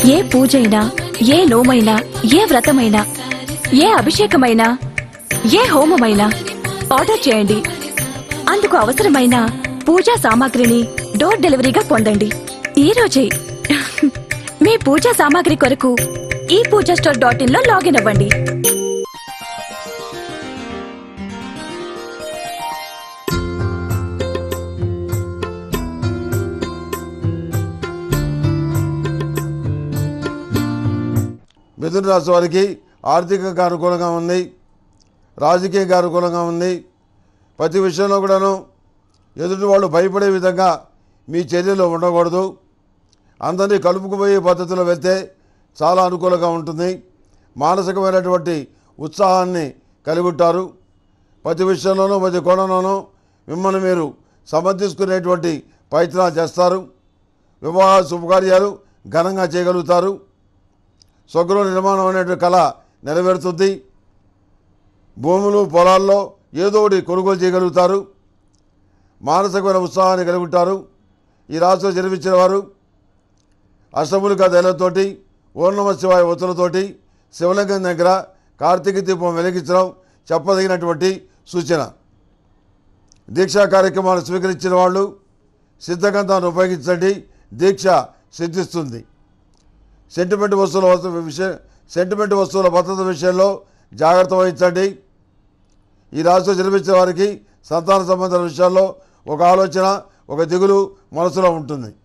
ఏ పూజైనా ఏ నోమైనా ఏ వ్రతమైనా ఏ అభిషేకమైనా ఏ హోమమైనా ఆర్డర్ చేయండి అందుకు అవసరమైన పూజా సామాగ్రిని డోర్ డెలివరీగా పొందండి ఈ రోజే మీ పూజా సామాగ్రి కొరకు ఈ పూజా స్టోర్ డాట్ ఇన్ లో లాగిన్ అవ్వండి మిథున రాశి వారికి ఆర్థికంగా అనుకూలంగా ఉంది రాజకీయంగా అనుకూలంగా ఉంది ప్రతి విషయంలో కూడాను ఎదుటి వాళ్ళు భయపడే విధంగా మీ చర్యలు ఉండకూడదు అందరినీ కలుపుకుపోయే పద్ధతిలో వెళ్తే చాలా అనుకూలంగా ఉంటుంది మానసికమైనటువంటి ఉత్సాహాన్ని కలిగి ఉంటారు ప్రతి విషయంలోనూ ప్రతి కోణంలోనూ మిమ్మల్ని మీరు సమర్థించుకునేటువంటి ప్రయత్నాలు చేస్తారు వివాహ శుభకార్యాలు ఘనంగా చేయగలుగుతారు స్వగృహ నిర్మాణం అనేటువంటి కళ నెరవేరుతుంది భూములు పొలాల్లో ఏదో ఒకటి కొనుగోలు చేయగలుగుతారు మానసికమైన ఉత్సాహాన్ని కలిగి ఉంటారు ఈ రాశిలో జన్మించిన వారు అష్టములిక దైలతోటి ఓర్ణమ శివాయ ఒత్తులతోటి శివలింగం దగ్గర కార్తీక దీపం వెలిగించడం చెప్పదగినటువంటి సూచన దీక్షా కార్యక్రమాలు స్వీకరించిన వాళ్ళు సిద్ధగంధాన్ని ఉపయోగించండి దీక్ష సిద్ధిస్తుంది సెంటిమెంట్ వస్తువుల వస్తు విషయ సెంటిమెంట్ వస్తువుల భద్రత విషయంలో జాగ్రత్త వహించండి ఈ రాశిలో జన్మించిన వారికి సంతాన సంబంధాల విషయాల్లో ఒక ఆలోచన ఒక దిగులు మనసులో ఉంటుంది